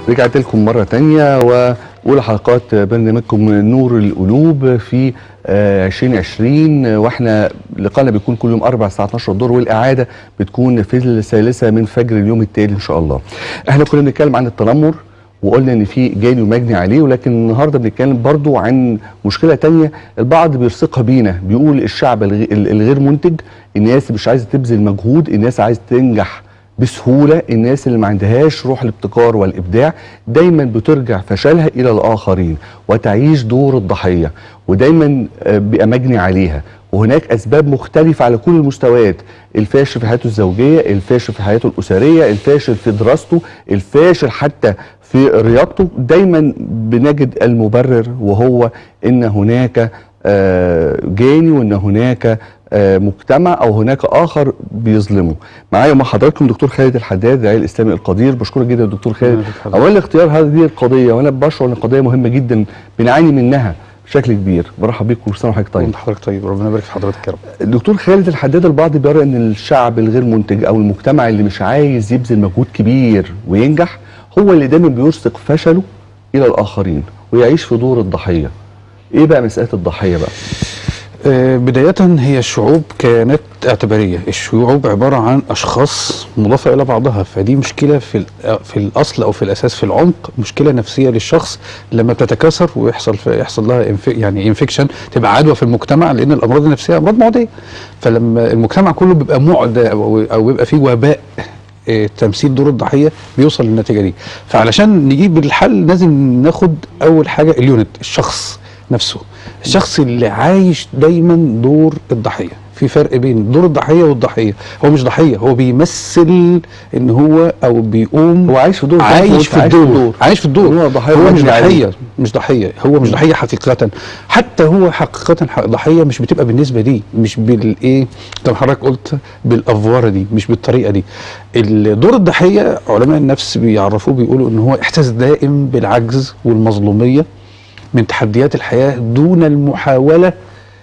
رجعت لكم مرة تانية وأولى حلقات برنامجكم نور القلوب في آه، 2020 واحنا لقاءنا بيكون كل يوم 4 الساعة 12 الظهر والإعادة بتكون في الثالثة من فجر اليوم التالي إن شاء الله. احنا كنا بنتكلم عن التنمر وقلنا ان في جاني ومجني عليه ولكن النهارده بنتكلم برضو عن مشكله تانية البعض بيرسقها بينا بيقول الشعب الغ- الغير منتج الناس مش عايزه تبذل مجهود الناس عايزه تنجح بسهوله الناس اللي ما عندهاش روح الابتكار والابداع دايما بترجع فشلها الى الاخرين وتعيش دور الضحيه ودايما آه، بيبقى مجني عليها وهناك اسباب مختلفه على كل المستويات الفاشل في حياته الزوجيه الفاشل في حياته الاسريه الفاشل في دراسته الفاشل حتى في رياضته دايما بنجد المبرر وهو ان هناك آه، جاني وان هناك آه، مجتمع او هناك اخر بيظلمه معايا مع حضراتكم دكتور خالد الحداد الداعيه الاسلامي القدير بشكرك جدا دكتور خالد أهلا بك اولا اختيار هذه القضيه وانا بشعر ان قضيه مهمه جدا بنعاني منها بشكل كبير برحب بيك كل سنه وحضرتك طيب طيب حضرتك طيب ربنا يبارك في حضرتك يا رب الدكتور خالد الحداد البعض بيرى ان الشعب الغير منتج او المجتمع اللي مش عايز يبذل مجهود كبير وينجح هو اللي دايما بيرسق فشله الى الاخرين ويعيش في دور الضحيه ايه بقى مساله الضحيه بقى آه بداية هي الشعوب كيانات اعتبارية الشعوب عبارة عن أشخاص مضافة إلى بعضها فدي مشكلة في ال- في الأصل أو في الأساس في العمق مشكلة نفسية للشخص لما بتتكاثر ويحصل في يحصل لها انف يعني انفكشن تبقى عدوى في المجتمع لأن الأمراض النفسية أمراض معدية فلما المجتمع كله بيبقى معدى أو أو بيبقى فيه وباء آه، تمثيل دور الضحيه بيوصل للنتيجه دي فعلشان نجيب الحل لازم ناخد اول حاجه اليونت الشخص نفسه الشخص اللي عايش دايما دور الضحيه في فرق بين دور الضحيه والضحيه هو مش ضحيه هو بيمثل ان هو او بيقوم هو عايش في دور عايش في الدور عايش في الدور هو ضحية هو مش مجني عليه. ضحيه مش ضحيه هو مش ضحيه حقيقه حتى هو حقيقه ح- ضحيه مش بتبقى بالنسبه دي مش بالايه زي ما حضرتك قلت بالافواره دي مش بالطريقه دي ال- دور الضحيه علماء النفس بيعرفوه بيقولوا ان هو احساس دائم بالعجز والمظلوميه من تحديات الحياه دون المحاوله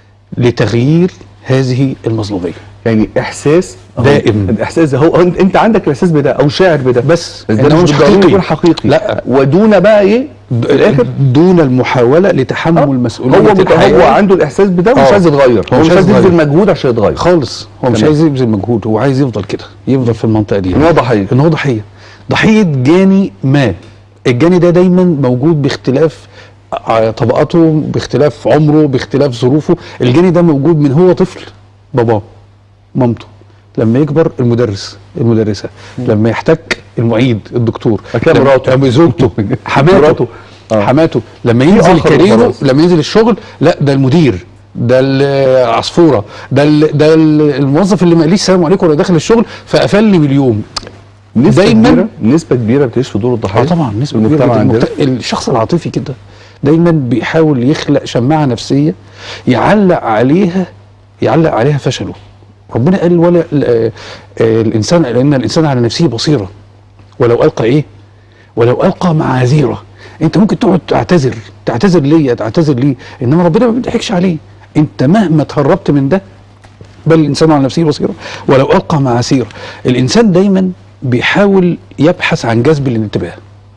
لتغيير هذه المظلوميه يعني احساس أهو، دائم. الاحساس ده هو أنت- انت عندك الاحساس بده او شاعر بده بس بس إنما ده مش مش بالضروري حقيقي. يكون حقيقي لا. ودون بقى ايه في الاخر دون المحاوله لتحمل آه، مسؤوليه هو مت- الحياه هو عنده الاحساس بده ومش آه. عايز يتغير هو مش عايز يبذل مجهود عشان يتغير خالص هو مش تمام. عايز يبذل مجهود هو عايز يفضل كده يفضل في المنطقه دي ان هو ضحيه ان هو ضحيه ضحيه جاني ما الجاني ده دايما موجود باختلاف ع- طبقاته باختلاف عمره باختلاف ظروفه الجاني ده موجود من هو طفل باباه مامته لما يكبر المدرس المدرسه لما يحتك المعيد الدكتور أكيد لما- مراته. لما زوجته حماته مراته. آه. حماته لما ينزل آخر كاريره وخلاص. لما ينزل الشغل لا ده المدير ده العصفوره ده ال ده ال الموظف اللي ما قاليش السلام عليكم ولا داخل الشغل فقفلني باليوم نسبة دايماً- كبيرة نسبة كبيرة بتعيش في دور الضحية اه طبعا نسبه كبيره المجتمع جدا عندنا المجت... الشخص العاطفي كده دايما بيحاول يخلق شماعه نفسيه يعلق عليها يعلق عليها فشله ربنا قال ولا ال- آه، آه، الانسان لان الانسان على نفسه بصيره ولو القى ايه ولو القى معاذيره انت ممكن تقعد تعتذر تعتذر ليا تعتذر ليه انما ربنا ما بيضحكش عليه انت مهما تهربت من ده بل الانسان على نفسه بصيره ولو القى معاذيره الانسان دايما بيحاول يبحث عن جذب الانتباه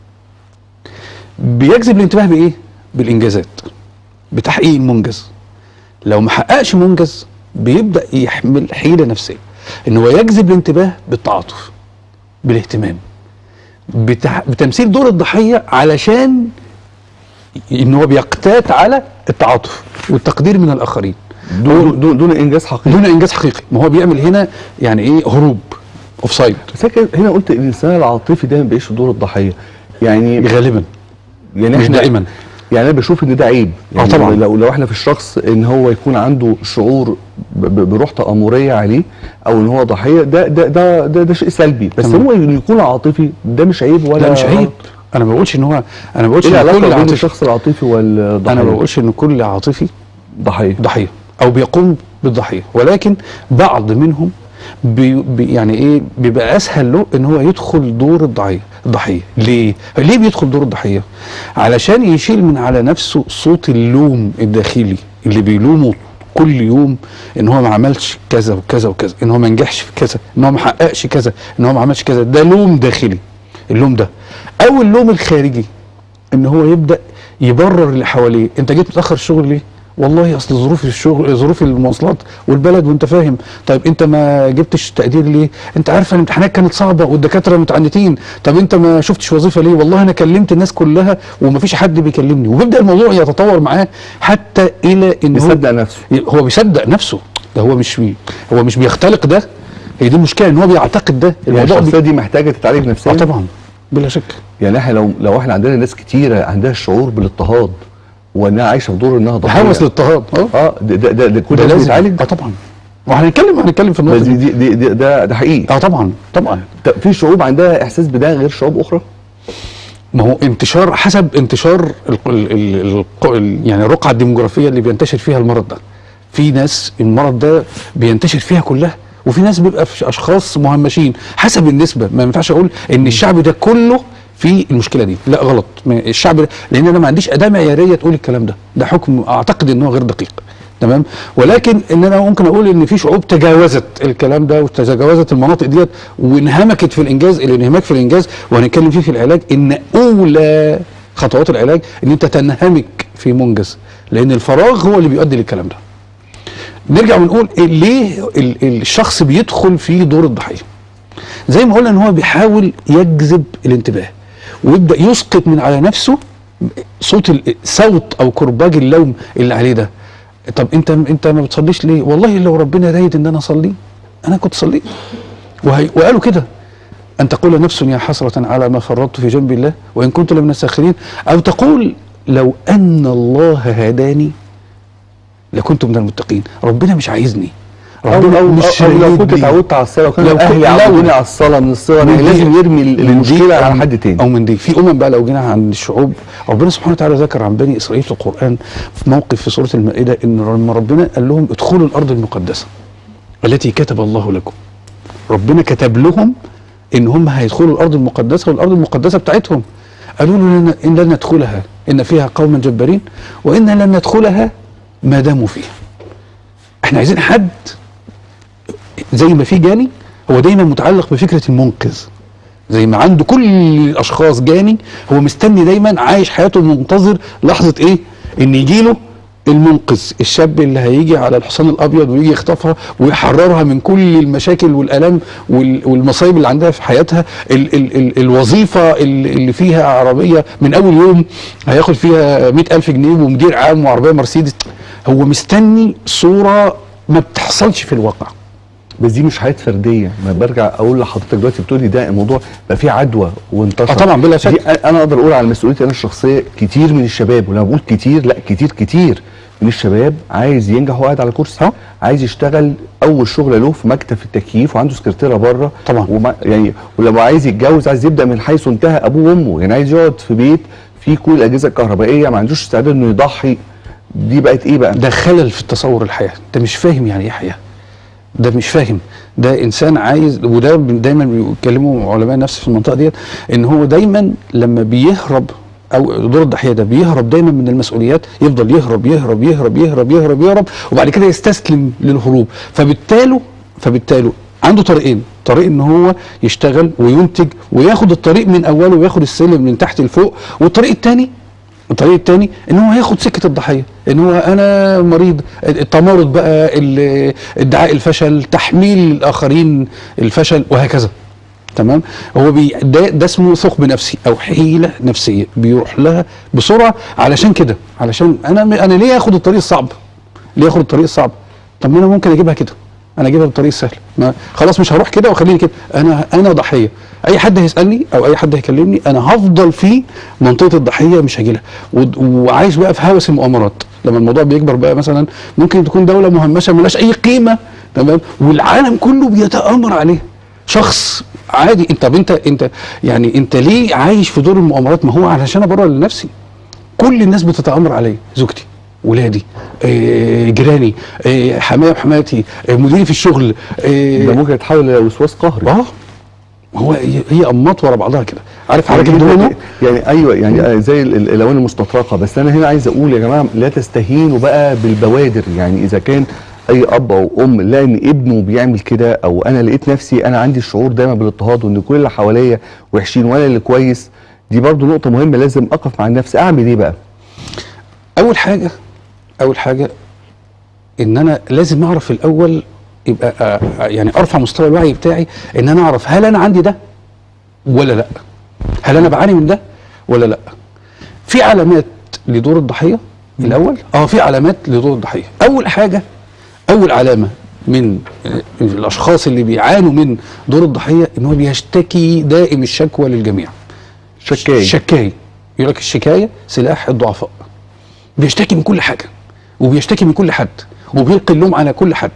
بيجذب الانتباه بايه بالانجازات بتحقيق المنجز لو ما حققش منجز بيبدا يحمل حيله نفسيه ان هو يجذب الانتباه بالتعاطف بالاهتمام بتح... بتمثيل دور الضحيه علشان ان هو بيقتات على التعاطف والتقدير من الاخرين دون, دون, دون انجاز حقيقي دون انجاز حقيقي ما هو بيعمل هنا يعني ايه هروب اوف سايد بس هيك- هنا قلت الانسان العاطفي دايما بيعيش في دور الضحية يعني غالبا يعني مش احنا دائما يعني انا بشوف ان ده عيب يعني طبعاً. لو لو احنا في الشخص ان هو يكون عنده شعور ب- ب- بروح تامريه عليه او ان هو ضحيه ده ده ده ده, ده شيء سلبي بس تمام. هو انه يكون عاطفي ده مش عيب ولا لا مش عيب غلط. انا ما بقولش ان هو انا ما بقولش ايه ان العلاقه كل بين عاطفي الشخص العاطفي والضحيه انا ما بقولش ان كل عاطفي ضحيه ضحيه او بيقوم بالضحيه ولكن بعض منهم بي بي يعني ايه بيبقى اسهل له ان هو يدخل دور الضحيه الضحيه ليه ليه بيدخل دور الضحيه علشان يشيل من على نفسه صوت اللوم الداخلي اللي بيلومه كل يوم ان هو ما عملش كذا وكذا وكذا ان هو ما نجحش في كذا ان هو ما حققش كذا ان هو ما عملش كذا ده لوم داخلي اللوم ده او اللوم الخارجي ان هو يبدا يبرر اللي حواليه انت جيت متاخر الشغل ليه والله اصل ظروف الشغل ظروف المواصلات والبلد وانت فاهم طيب انت ما جبتش تقدير ليه انت عارف الامتحانات كانت صعبه والدكاتره متعنتين طب انت ما شفتش وظيفه ليه والله انا كلمت الناس كلها ومفيش حد بيكلمني وبيبدا الموضوع يتطور معاه حتى الى ان هو بيصدق نفسه هو بيصدق نفسه ده هو مش بي هو مش بيختلق ده هي دي المشكله ان هو بيعتقد ده يعني الموضوع الشخصيه بي... دي محتاجه تتعالج نفسيا اه طبعا بلا شك يعني احنا لو لو احنا عندنا ناس كتيره عندها الشعور بالاضطهاد وانها عايشه في دور انها ضحيه هوس الاضطهاد اه اه ده ده ده, ده كل ده ده لازم يتعالج اه طبعا وهنتكلم هنتكلم في بس النقطه دي دي دي دي ده ده حقيقي اه طبعا طبعا طب في شعوب عندها احساس بده غير شعوب اخرى ما هو انتشار حسب انتشار ال ال ال ال ال يعني الرقعه الديموغرافيه اللي بينتشر فيها المرض ده في ناس المرض ده بينتشر فيها كلها وفي ناس بيبقى في اشخاص مهمشين حسب النسبه ما ينفعش اقول ان الشعب ده كله في المشكله دي لا غلط ما- الشعب ده لان انا ما عنديش اداه معياريه تقول الكلام ده ده حكم اعتقد ان هو غير دقيق تمام ولكن ان انا ممكن اقول ان في شعوب تجاوزت الكلام ده وتجاوزت المناطق ديت وانهمكت في الانجاز الانهماك في الانجاز وهنتكلم فيه في العلاج ان اولى خطوات العلاج ان انت تنهمك في منجز لان الفراغ هو اللي بيؤدي للكلام ده نرجع ونقول إيه ليه ال- ال- الشخص بيدخل في دور الضحيه زي ما قلنا ان هو بيحاول يجذب الانتباه ويبدا يسقط من على نفسه صوت ال- صوت او كرباج اللوم اللي عليه ده طب انت انت ما بتصليش ليه والله لو ربنا رايد ان انا اصلي انا كنت صليت وهي وقالوا كده ان تقول نفس يا حسره على ما فرطت في جنب الله وان كنت لمن الساخرين او تقول لو ان الله هداني لكنت من المتقين ربنا مش عايزني او ربنا او, مش أو لو رايد كنت لي. اتعودت على الصلاه وكان لو اهلي كنت- عودوني لو- على الصلاه من الصغر من يعني دي- لازم يرمي ال- من دي المشكله أو على من- حد تاني او من دي في امم بقى لو جينا عن الشعوب ربنا سبحانه وتعالى ذكر عن بني اسرائيل في القران في موقف في سوره المائده ان لما ربنا قال لهم ادخلوا الارض المقدسه التي كتب الله لكم ربنا كتب لهم ان هم هيدخلوا الارض المقدسه والارض المقدسه بتاعتهم قالوا له لن- ان لن ندخلها ان فيها قوما جبارين وان لن ندخلها ما داموا فيها احنا عايزين حد زي ما في جاني هو دايما متعلق بفكره المنقذ زي ما عنده كل الاشخاص جاني هو مستني دايما عايش حياته منتظر لحظه ايه ان يجيله المنقذ الشاب اللي هيجي على الحصان الابيض ويجي يخطفها ويحررها من كل المشاكل والالام وال- والمصايب اللي عندها في حياتها ال ال ال الوظيفه اللي اللي فيها عربيه من اول يوم هياخد فيها مئة ألف جنيه ومدير عام وعربيه مرسيدس هو مستني صوره ما بتحصلش في الواقع بس دي مش حياه فرديه ما برجع اقول لحضرتك دلوقتي بتقولي ده الموضوع بقى فيه عدوى وانتشر آه طبعا بلا شك. دي انا اقدر اقول على مسؤوليتي انا الشخصيه كتير من الشباب ولما بقول كتير لا كتير كتير من الشباب عايز ينجح وهو قاعد على كرسي آه. عايز يشتغل اول شغل له في مكتب في التكييف وعنده سكرتيره بره طبعا. وما يعني ولما عايز يتجوز عايز يبدا من حيث انتهى ابوه وامه يعني عايز يقعد في بيت فيه كل الاجهزه الكهربائيه ما عندوش استعداد انه يضحي دي بقت ايه بقى ده خلل في تصور الحياه انت مش فاهم يعني ايه حياه ده مش فاهم ده انسان عايز وده دايما بيتكلموا علماء النفس في المنطقه ديت ان هو دايما لما بيهرب او دور الضحيه ده بيهرب دايما من المسؤوليات يفضل يهرب يهرب يهرب يهرب يهرب يهرب وبعد كده يستسلم للهروب فبالتالي فبالتالي عنده طريقين طريق ان هو يشتغل وينتج وياخد الطريق من اوله وياخد السلم من تحت لفوق والطريق الثاني الطريق الثاني ان هو هياخد سكه الضحيه ان هو انا مريض التمرد بقى ال- ادعاء الفشل تحميل الاخرين الفشل وهكذا تمام هو بي ده, ده اسمه ثقب نفسي او حيله نفسيه بيروح لها بسرعه علشان كده علشان انا انا ليه اخد الطريق الصعب ليه اخد الطريق الصعب طب ما انا ممكن اجيبها كده انا اجيبها بالطريق السهل ما خلاص مش هروح كده وخليني كده انا انا ضحيه اي حد هيسالني او اي حد هيكلمني انا هفضل في منطقه الضحيه مش هاجي لها ود- وعايش بقى في هوس المؤامرات لما الموضوع بيكبر بقى مثلا ممكن تكون دوله مهمشه ملهاش اي قيمه تمام والعالم كله بيتامر عليها شخص عادي انت طب انت انت يعني انت ليه عايش في دور المؤامرات ما هو علشان ابرر لنفسي كل الناس بتتامر عليا زوجتي ولادي آه، جيراني آه، حماية وحماتي آه، مديري في الشغل آه، ده ممكن يتحول لوسواس قهري اه هو هي- هي امات ورا بعضها كده عارف حضرتك يعني, الدومينو يعني ايوه يعني زي ال- ال- الاواني المستطرقه بس انا هنا عايز اقول يا جماعه لا تستهينوا بقى بالبوادر يعني اذا كان اي اب او ام لقى ان ابنه بيعمل كده او انا لقيت نفسي انا عندي الشعور دايما بالاضطهاد وان كل اللي حواليا وحشين وانا اللي كويس دي برضو نقطه مهمه لازم اقف مع نفسي اعمل ايه بقى اول حاجه اول حاجه ان انا لازم اعرف الاول يبقى آه، آه، يعني ارفع مستوى الوعي بتاعي ان انا اعرف هل انا عندي ده ولا لا هل انا بعاني من ده ولا لا في علامات لدور الضحيه الاول اه في علامات لدور الضحيه اول حاجه اول علامه من آه، الاشخاص اللي بيعانوا من دور الضحيه ان هو بيشتكي دائم الشكوى للجميع شكاي شكاي يقول لك الشكايه سلاح الضعفاء بيشتكي من كل حاجه وبيشتكي من كل حد وبيلقي اللوم على كل حد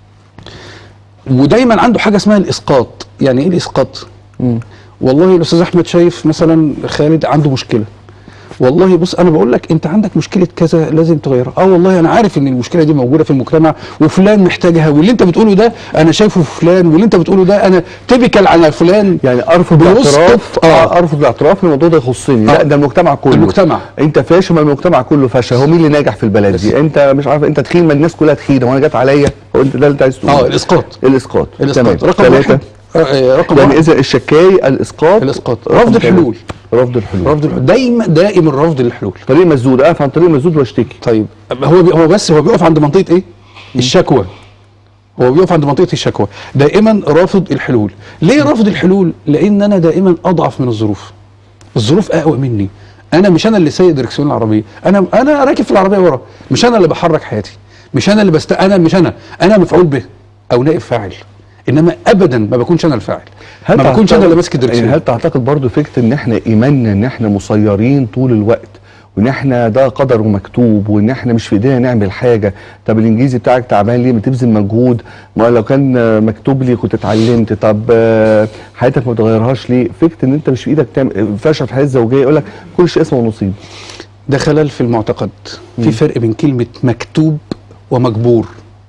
ودايما عنده حاجه اسمها الاسقاط يعني ايه الاسقاط مم. والله الاستاذ احمد شايف مثلا خالد عنده مشكله والله بص انا بقول لك انت عندك مشكله كذا لازم تغيرها اه والله انا عارف ان المشكله دي موجوده في المجتمع وفلان محتاجها واللي انت بتقوله ده انا شايفه في فلان واللي انت بتقوله ده انا تبكل على فلان يعني ارفض بيسقط، الاعتراف آه. آه. ارفض الاعتراف إن الموضوع ده يخصني لا آه. ده المجتمع كله المجتمع. انت فاشل ما المجتمع كله فاشل هو مين اللي ناجح في البلد دي انت مش عارف انت تخين ما الناس كلها تخينه وانا جت عليا هو انت ده اللي انت عايز تقوله اه الاسقاط الاسقاط الاسقاط تمام. رقم ثلاثة. واحد آه، آه، رقم يعني واحد اذا الشكاي الاسقاط الاسقاط رقم رفض ثلاثة. الحلول رفض الحلول رفض الحلول دايما دائما رفض الحلول طريق مسدود اقف عن طريق مسدود واشتكي طيب هو بي هو بس هو بيقف عند منطقه ايه الشكوى هو بيقف عند منطقه الشكوى دائما رافض الحلول ليه رافض الحلول لان انا دائما اضعف من الظروف الظروف اقوى مني انا مش انا اللي سايق دركسيون العربيه انا انا راكب في العربيه ورا مش انا اللي بحرك حياتي مش انا اللي بست انا مش انا انا مفعول به او نائب فاعل انما ابدا ما بكونش انا الفاعل ما بكونش تعتقد- انا اللي ماسك يعني الدركسيون هل تعتقد برضو فكره ان احنا ايماننا ان احنا مسيرين طول الوقت وان احنا ده قدر ومكتوب وان احنا مش في ايدينا نعمل حاجه طب الانجليزي بتاعك تعبان ليه ما تبذل مجهود ما لو كان آه، مكتوب لي كنت اتعلمت طب آه، حياتك ما تغيرهاش ليه فكره ان انت مش في ايدك تعمل فشل في الحياه الزوجيه يقول لك كل شيء اسمه نصيب ده خلل في المعتقد في فرق بين كلمه مكتوب ومجبور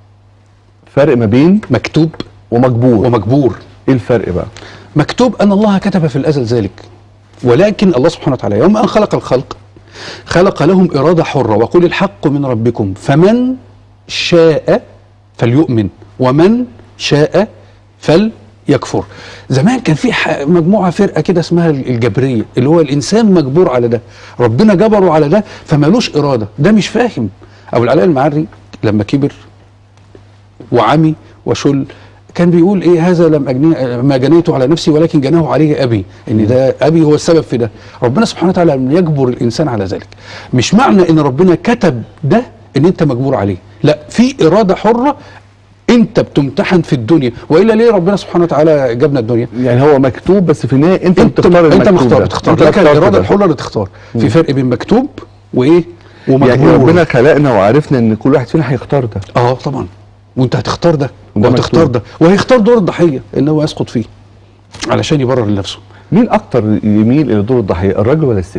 فرق ما بين مكتوب ومجبور ومجبور ايه الفرق بقى مكتوب ان الله كتب في الازل ذلك ولكن الله سبحانه وتعالى يوم ان خلق الخلق خلق لهم اراده حره وقل الحق من ربكم فمن شاء فليؤمن ومن شاء فليكفر زمان كان في ح- مجموعه فرقه كده اسمها الجبريه اللي هو الانسان مجبور على ده ربنا جبره على ده فمالوش اراده ده مش فاهم ابو العلاء المعري لما كبر وعمي وشل كان بيقول ايه هذا لم أجني ما جنيته على نفسي ولكن جناه عليه ابي ان ده ابي هو السبب في ده ربنا سبحانه وتعالى لم يجبر الانسان على ذلك مش معنى ان ربنا كتب ده ان انت مجبور عليه لا في اراده حره انت بتمتحن في الدنيا والا ليه ربنا سبحانه وتعالى جابنا الدنيا يعني هو مكتوب بس في النهايه انت, انت بتختار انت المكتوب مختار ده. بتختار انت لك اخترت الاراده ده. الحره اللي تختار في فرق بين مكتوب وايه ومجبور يعني ربنا خلقنا وعرفنا ان كل واحد فينا هيختار ده اه طبعا وانت هتختار ده وده وهتختار مكتوب. ده وهيختار دور الضحيه ان هو يسقط فيه علشان يبرر لنفسه مين اكتر يميل الى دور الضحيه الراجل ولا الست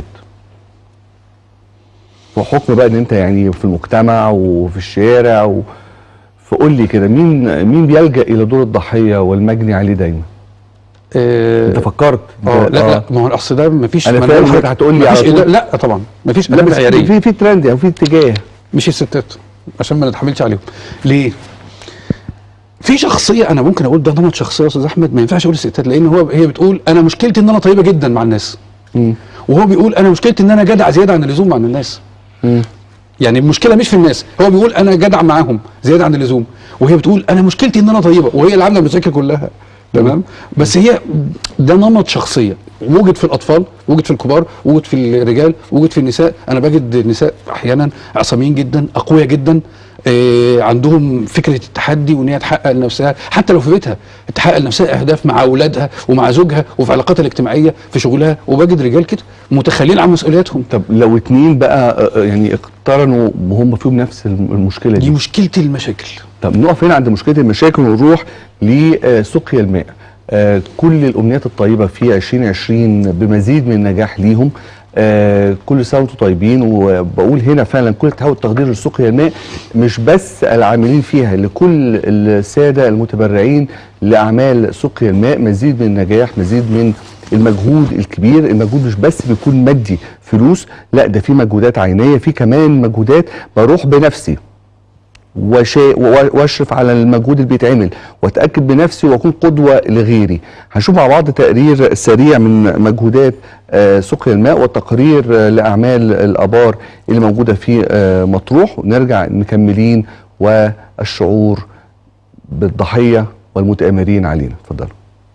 وحكم بقى ان انت يعني في المجتمع وفي الشارع و... فقول لي كده مين مين بيلجا الى دور الضحيه والمجني عليه دايما آه انت فكرت اه انت- لا لا ما هو اصل ده مفيش أنا ما فاهم بقول حضرتك لك هتقول لي مفيش على طول. إدارة- لا طبعا مفيش لا اداب بس معياريه في في ترند يعني في اتجاه مش الستات عشان ما نتحملش عليهم ليه في شخصيه انا ممكن اقول ده نمط شخصيه يا استاذ احمد ما ينفعش اقول الستات لان هو هي بتقول انا مشكلتي ان انا طيبه جدا مع الناس مم. وهو بيقول انا مشكلتي ان انا جدع زياده عن اللزوم مع الناس مم. يعني المشكله مش في الناس هو بيقول انا جدع معاهم زياده عن اللزوم وهي بتقول انا مشكلتي ان انا طيبه وهي اللي عامله المشاكل كلها تمام بس هي ده نمط شخصيه وجد في الاطفال وجد في الكبار وجد في الرجال وجد في النساء انا بجد النساء احيانا عصاميين جدا اقوياء جدا آه عندهم فكره التحدي وان هي تحقق لنفسها حتى لو في بيتها تحقق لنفسها اهداف مع اولادها ومع زوجها وفي علاقاتها الاجتماعيه في شغلها وبجد رجال كده متخلين عن مسؤولياتهم طب لو اتنين بقى آه، آه، يعني اقترنوا وهم فيهم نفس الم- المشكله دي دي مشكله المشاكل طب نقف هنا عند مشكله المشاكل ونروح لسقيا الماء آه، كل الامنيات الطيبه في 2020 بمزيد من النجاح ليهم آه، كل سنه وانتم طيبين وبقول هنا فعلا كل التحول والتقدير لسقيا الماء مش بس العاملين فيها لكل الساده المتبرعين لاعمال سقيا الماء مزيد من النجاح مزيد من المجهود الكبير المجهود مش بس بيكون مادي فلوس لا ده في مجهودات عينيه في كمان مجهودات بروح بنفسي وشا- و- واشرف على المجهود اللي بيتعمل واتاكد بنفسي واكون قدوه لغيري هنشوف مع بعض تقرير سريع من مجهودات آه، سقيا الماء وتقرير آه، لاعمال الابار اللي موجوده في آه، مطروح ونرجع مكملين والشعور بالضحيه والمتآمرين علينا اتفضلوا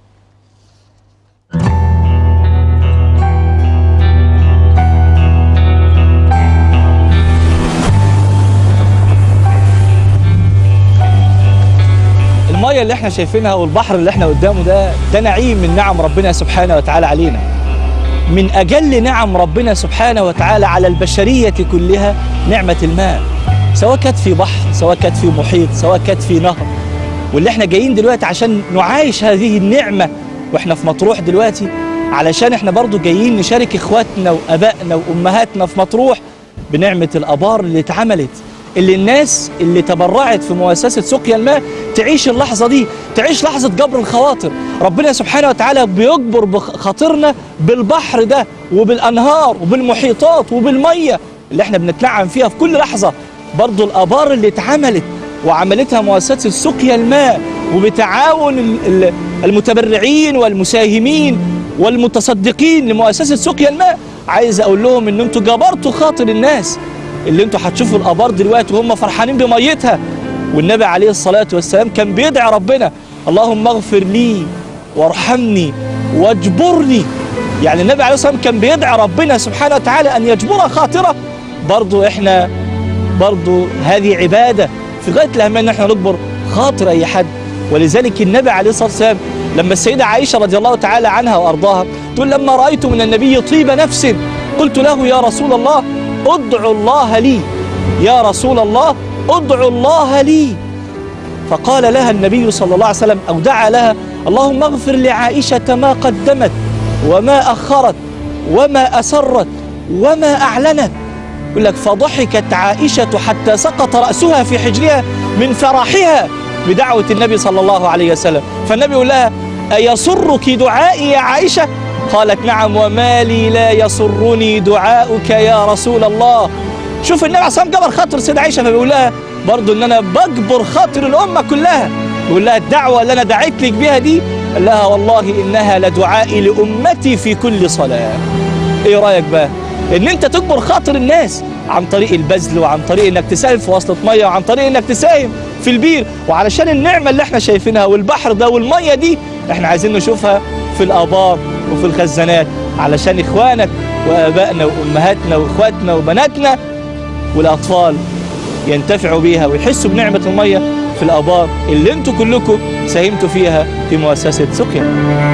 المية اللي احنا شايفينها والبحر اللي احنا قدامه ده ده نعيم من نعم ربنا سبحانه وتعالى علينا من أجل نعم ربنا سبحانه وتعالى على البشرية كلها نعمة الماء سواء كانت في بحر سواء كانت في محيط سواء كانت في نهر واللي احنا جايين دلوقتي عشان نعايش هذه النعمة واحنا في مطروح دلوقتي علشان احنا برضو جايين نشارك اخواتنا وابائنا وامهاتنا في مطروح بنعمة الابار اللي اتعملت اللي الناس اللي تبرعت في مؤسسة سقيا الماء تعيش اللحظة دي تعيش لحظة جبر الخواطر ربنا سبحانه وتعالى بيجبر بخاطرنا بالبحر ده وبالأنهار وبالمحيطات وبالمية اللي احنا بنتنعم فيها في كل لحظة برضو الآبار اللي اتعملت وعملتها مؤسسة سقيا الماء وبتعاون ال- ال- المتبرعين والمساهمين والمتصدقين لمؤسسة سقيا الماء عايز اقول لهم ان انتوا جبرتوا خاطر الناس اللي انتوا هتشوفوا الابار دلوقتي وهم فرحانين بميتها والنبي عليه الصلاة والسلام كان بيدعي ربنا اللهم اغفر لي وارحمني واجبرني يعني النبي عليه الصلاة والسلام كان بيدعي ربنا سبحانه وتعالى ان يجبر خاطره برضو احنا برضو هذه عبادة في غاية الأهمية ان احنا نجبر خاطر اي حد ولذلك النبي عليه الصلاة والسلام لما السيدة عائشة رضي الله تعالى عنها وأرضاها تقول لما رأيت من النبي طيب نفس قلت له يا رسول الله ادعو الله لي يا رسول الله ادعو الله لي فقال لها النبي صلى الله عليه وسلم أو دعا لها اللهم اغفر لعائشة ما قدمت وما أخرت وما أسرت وما أعلنت يقول لك فضحكت عائشة حتى سقط رأسها في حجرها من فرحها بدعوة النبي صلى الله عليه وسلم فالنبي يقول لها أيسرك دعائي يا عائشة قالت نعم وما لي لا يسرني دعاؤك يا رسول الله شوف النبي عليه الصلاة والسلام جبر خاطر سيدة عائشة فبيقول لها برضه ان انا بجبر خاطر الامة كلها يقول لها الدعوة اللي انا دعيت لك بيها دي قال لها والله انها لدعائي لامتي في كل صلاة ايه رايك بقى ان انت تجبر خاطر الناس عن طريق البذل وعن طريق انك تساهم في وصلة مية وعن طريق انك تساهم في البير وعلشان النعمة اللي احنا شايفينها والبحر ده والمية دي احنا عايزين نشوفها في الابار وفي الخزانات علشان اخوانك وابائنا وامهاتنا واخواتنا وبناتنا والاطفال ينتفعوا بيها ويحسوا بنعمة المية في الابار اللي انتوا كلكم ساهمتوا فيها في مؤسسة سقيا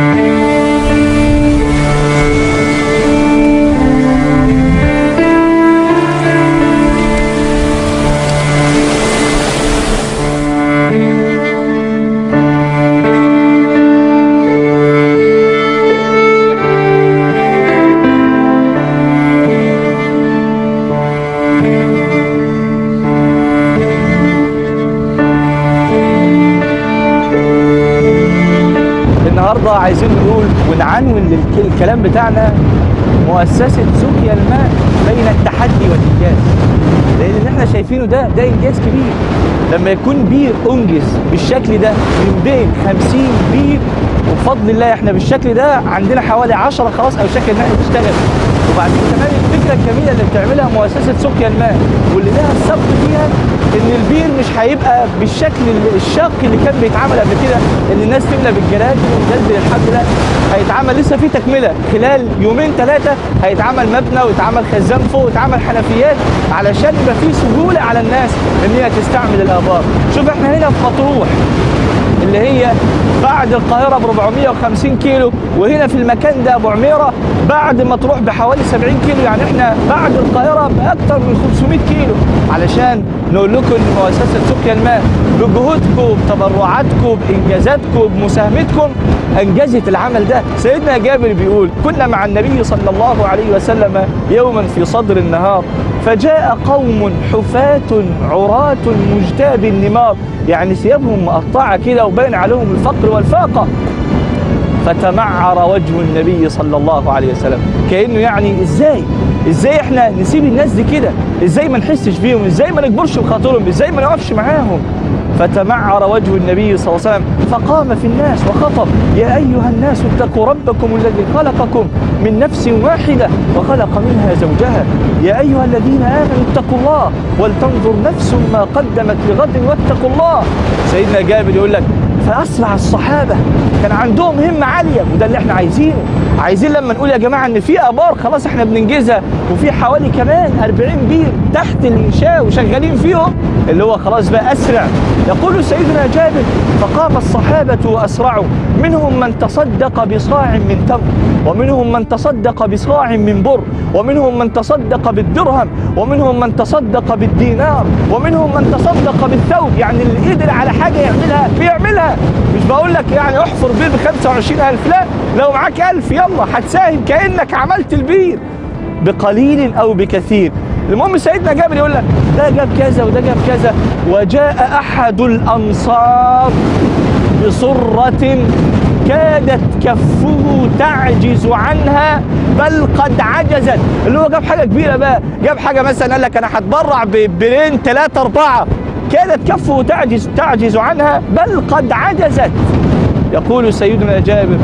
النهارده عايزين نقول ونعنون للكلام بتاعنا مؤسسة سقيا الماء بين التحدي والإنجاز لأن اللي احنا شايفينه ده ده إنجاز كبير لما يكون بير أنجز بالشكل ده من بين 50 بير وبفضل الله احنا بالشكل ده عندنا حوالي 10 خلاص أو شكل إن احنا تشتغل وبعدين كمان الفكرة الجميلة اللي بتعملها مؤسسة سقيا الماء واللي لها السبق فيها ان البير مش هيبقى بالشكل الشاق اللي كان بيتعمل قبل كده ان الناس تملى بالجراد والناس بالحد لا هيتعمل لسه في تكمله خلال يومين ثلاثه هيتعمل مبنى ويتعمل خزان فوق ويتعمل حنفيات علشان يبقى في سهوله على الناس ان هي تستعمل الابار شوف احنا هنا في مطروح اللي هي بعد القاهرة ب 450 كيلو وهنا في المكان ده أبو عميرة بعد ما تروح بحوالي 70 كيلو يعني احنا بعد القاهرة بأكثر من 500 كيلو علشان نقول لكم إن مؤسسة سقيا الماء بجهودكم بتبرعاتكم بإنجازاتكم بمساهمتكم أنجزت العمل ده سيدنا جابر بيقول كنا مع النبي صلى الله عليه وسلم يوما في صدر النهار فجاء قوم حفاة عراة مجتاب النمار يعني ثيابهم مقطعة كده وبين عليهم الفقر والفاقة فتمعر وجه النبي صلى الله عليه وسلم كأنه يعني ازاي ازاي احنا نسيب الناس دي كده ازاي ما نحسش بيهم ازاي ما نجبرش بخاطرهم ازاي ما نقفش معاهم فتمعر وجه النبي صلى الله عليه وسلم فقام في الناس وخطب يا أيها الناس اتقوا ربكم الذي خلقكم من نفس واحدة وخلق منها زوجها يا أيها الذين آمنوا اتقوا الله ولتنظر نفس ما قدمت لغد واتقوا الله سيدنا جابر يقول لك فأسرع الصحابة كان عندهم همة عالية وده اللي احنا عايزينه عايزين لما نقول يا جماعة ان في ابار خلاص احنا بننجزها وفي حوالي كمان 40 بير تحت الانشاء وشغالين فيهم اللي هو خلاص بقى اسرع يقول سيدنا جابر فقام الصحابة واسرعوا منهم من تصدق بصاع من تمر ومنهم من تصدق بصاع من بر ومنهم من تصدق بالدرهم ومنهم من تصدق بالدينار ومنهم من تصدق بالثوب يعني اللي قدر على حاجة يعملها بيعملها مش بقول لك يعني احفر بير ب 25000 لا لو معاك 1000 يلا هتساهم كانك عملت البير بقليل او بكثير المهم سيدنا جابر يقول لك ده جاب كذا وده جاب كذا وجاء احد الانصار بصرة كادت كفه تعجز عنها بل قد عجزت اللي هو جاب حاجه كبيره بقى جاب حاجه مثلا قال لك انا هتبرع ببرين ثلاثه اربعه كادت كفه تعجز تعجز عنها بل قد عجزت يقول سيدنا جابر